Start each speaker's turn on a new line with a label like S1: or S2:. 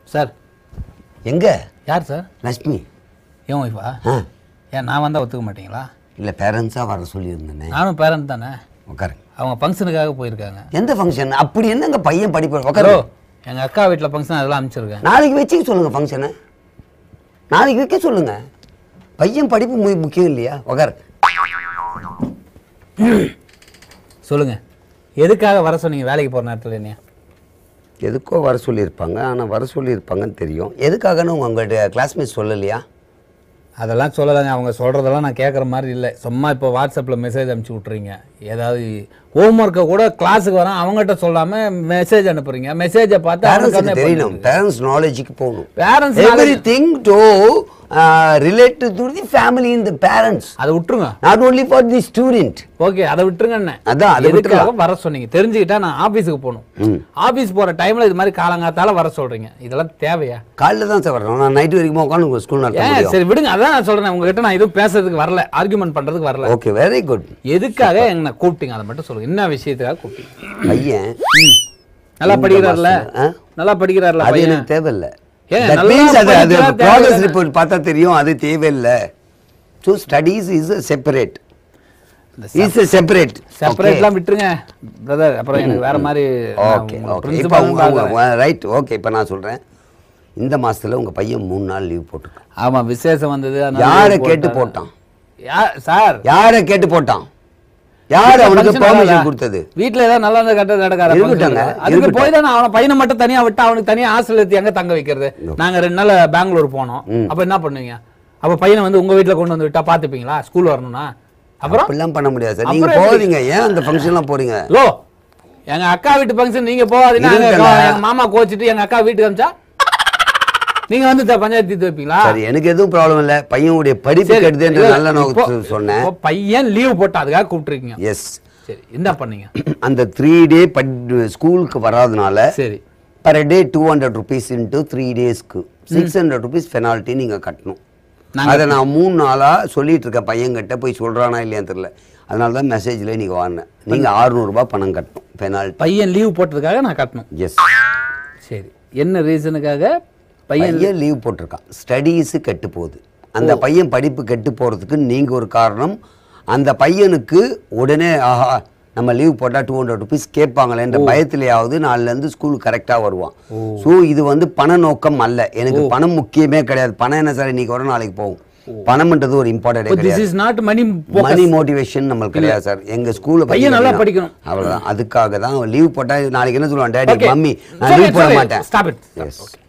S1: Sir
S2: எங்க
S1: யார் sir
S2: Lakshmi
S1: ஏன் ஒய்ஃபா
S2: ஆ
S1: ஏன் நான் வந்தால் ஒத்துக்க மாட்டீங்களா
S2: இல்லை பேரண்ட்ஸாக வர சொல்லியிருந்தேனே
S1: நானும் பேரண்ட் தானே
S2: உட்காருங்க
S1: அவங்க ஃபங்க்ஷனுக்காக போயிருக்காங்க
S2: எந்த ஃபங்க்ஷன் அப்படி என்னங்க பையன் படிப்பு
S1: ஹலோ
S2: உட்காரு
S1: எங்கள் அக்கா வீட்டில் ஃபங்க்ஷன் அதெல்லாம் அனுப்பிச்சிருக்கேன் சொல்லுங்க
S2: நாளைக்கு வச்சுக்க சொல்லுங்க ஃபங்க்ஷனை நாளைக்கு வைக்க சொல்லுங்க பையன் படிப்பு மு- முக்கியம் இல்லையா உட்காரு
S1: சொல்லுங்கள் எதுக்காக வர சொன்னீங்க வேலைக்கு போகிற நேரத்தில் என்ன
S2: எதுக்கோ வர சொல்லியிருப்பாங்க ஆனால் வர சொல்லியிருப்பாங்கன்னு தெரியும் எதுக்காகன்னு உங்க உங்கள்கிட்ட கிளாஸ்மேட் சொல்லலையா
S1: அதெல்லாம் சொல்லலைங்க அவங்க சொல்கிறதெல்லாம் நான் கேட்குற மாதிரி இல்லை சும்மா இப்போ வாட்ஸ்அப்பில் மெசேஜ் அனுப்பிச்சி விட்றீங்க ஏதாவது ஹோம்ஒர்க்கை கூட கிளாஸுக்கு வரேன் அவங்ககிட்ட சொல்லாமல் மெசேஜ் அனுப்புறீங்க மெசேஜை பார்த்து
S2: பேரண்ட்ஸுக்கு தெரியணும் பேரண்ட்ஸ் நாலேஜுக்கு போகணும்
S1: parents
S2: everything to relate to the family in the parents
S1: அதை விட்டுருங்க
S2: not only for the student
S1: okay அதை விட்டுருங்க
S2: அதான், அதை
S1: எதுக்காக வர சொன்னீங்க தெரிஞ்சுக்கிட்டா நான் ஆபீஸுக்கு போகணும் ஆபீஸ் போற டைம்ல இது மாதிரி காலங்காத்தால வர சொல்றீங்க இதெல்லாம் தேவையா
S2: காலைல தான் சார் வரணும் நான் நைட் வரைக்கும் உட்காந்து ஸ்கூல் நடத்த
S1: ஏன்
S2: முடியும்
S1: சரி விடுங்க அதான் நான் சொல்றேன் உங்ககிட்ட நான் எதுவும் பேசுறதுக்கு வரல ஆர்குமெண்ட் பண்றதுக்கு வரல
S2: ஓகே வெரி குட்
S1: எதுக்காக என்ன கூப்பிட்டீங்க அதை மட்டும் சொல்லுங்க என்ன விஷயத்துக்காக கூப்பிட்டீங்க
S2: பையன்
S1: நல்லா
S2: இந்த
S1: படிக்கிறார்ல
S2: மாசத்துல, ஆ?
S1: நல்லா படிக்கிறார்ல
S2: அது
S1: பையன்
S2: எனக்கு தேவையில்லை
S1: ஏன்,
S2: That
S1: நல்லா
S2: means அது அது
S1: படிக்கிறா
S2: ப்ராக்ரஸ்
S1: தேவையில்லை.
S2: ரிப்போர்ட் பார்த்தா தெரியும் அது தேவையில்லை so studies is separate is separate
S1: செப்பரேட்லாம் விட்டுருங்க பிரதர் அப்புறம் எனக்கு வேற மாதிரி
S2: ஓகே ஓகே இப்போ உங்க ரைட் ஓகே இப்போ நான் சொல்கிறேன் இந்த மாசத்துல உங்க பையன் மூணு நாள் லீவ் போட்டிருக்கான்
S1: ஆமா விசேஷம் வந்தது அதனால
S2: யாரை
S1: leave
S2: கேட்டு
S1: போட்டாரு.
S2: போட்டான்
S1: யா- சார்
S2: யாரை கேட்டு போட்டான் யார் அவனுக்கு
S1: function
S2: பெர்மிஷன்
S1: நடக்காதா?
S2: கொடுத்தது
S1: வீட்ல ஏதாவது நல்லா இருந்த கட்ட நடக்காத
S2: இருக்கட்டுங்க,
S1: அதுக்கு
S2: இருக்கட்டும்.
S1: போய் தான் அவன பையனை மட்டும் தனியா விட்டு அவனுக்கு தனியா ஹாஸ்டல் ஏத்தி எங்க தங்க வைக்கிறது நாங்க ரெண்டு நாள் பெங்களூர் போனோம் அப்ப என்ன பண்ணுவீங்க அப்ப பையனை வந்து உங்க வீட்ல கொண்டு வந்து விட்டா பாத்துப்பீங்களா ஸ்கூல் வரணும்னா அப்புறம்
S2: அப்படிலாம் பண்ண முடியாது சார் நீங்க
S1: அப்புறம் எப்படி?
S2: போகாதீங்க ஏன் அந்த ஃபங்க்ஷன்லாம் போறீங்க
S1: லோ எங்க அக்கா வீட்டு ஃபங்க்ஷன் நீங்க போகாதீங்க எங்க
S2: இருக்கல.
S1: எங்க மாமா கோச்சிட்டு எங்க அக்கா வீட்டுக்கு அமிச்சா நீங்க வந்து த- பஞ்சாயத்து தீர்த்து வைப்பீங்களா
S2: சரி எனக்கு எதுவும் ப்ராப்ளம் இல்லை பையனுடைய படிப்பு
S1: சரி,
S2: கெடுதுன்ற
S1: இல்ல,
S2: நல்ல
S1: இப்போ-
S2: நோக்கத்தில் சொன்னேன்
S1: இப்போ பையன் லீவ் போட்டு அதுக்காக கூப்பிட்டுருக்கீங்க
S2: எஸ்
S1: சரி என்ன பண்ணீங்க
S2: அந்த த்ரீ டே பட் ஸ்கூலுக்கு வராதனால
S1: சரி
S2: per day two hundred rupees into three டேஸ்க்கு சிக்ஸ் ஹண்ட்ரட் ருபீஸ் பெனால்ட்டி நீங்கள் கட்டணும்
S1: நாங்க-
S2: அதை நான் மூணு நாளாக சொல்லிட்டு இருக்கேன் பையன்கிட்ட போய் சொல்கிறானா இல்லையான்னு தெரியல அதனால தான் மெசேஜில் இன்னைக்கு வாங்கினேன் நீங்கள் அறுநூறுபா பணம் கட்டணும் பெனால்ட்டி
S1: பையன் லீவ் போட்டதுக்காக நான் கட்டணும்
S2: எஸ்
S1: சரி என்ன ரீசனுக்காக பையன்
S2: பையன் லீவ் போட்டிருக்கான் ஸ்டடீஸு கெட்டு போகுது அந்த பையன் படிப்பு கெட்டு போகிறதுக்கு நீங்கள் ஒரு காரணம் அந்த பையனுக்கு உடனே ஆஹா நம்ம லீவ் போட்டால் டூ ஹண்ட்ரட் ருபீஸ் கேட்பாங்களேன்ற பயத்திலேயாவது நாலுலேருந்து ஸ்கூல் கரெக்டாக வருவான் ஸோ இது வந்து பண நோக்கம் அல்ல எனக்கு பணம் முக்கியமே கிடையாது பணம் என்ன சார் இன்னைக்கு வரும் நாளைக்கு போகும் பணம்ன்றது ஒரு இம்பார்ட்டன்ட்
S1: திஸ்
S2: கிடையாது
S1: is not money
S2: money motivation நம்மளுக்கு கிடையாது சார் எங்க ஸ்கூல்ல
S1: பையன் நல்லா படிக்கணும்.
S2: அவ்வளவுதான் அதுக்காக தான் லீவ் போட்டா நாளைக்கு என்ன சொல்லுவான் டேடி மம்மி நான் லீவ் போட மாட்டேன்
S1: ஸ்டாப் இட்
S2: Yes.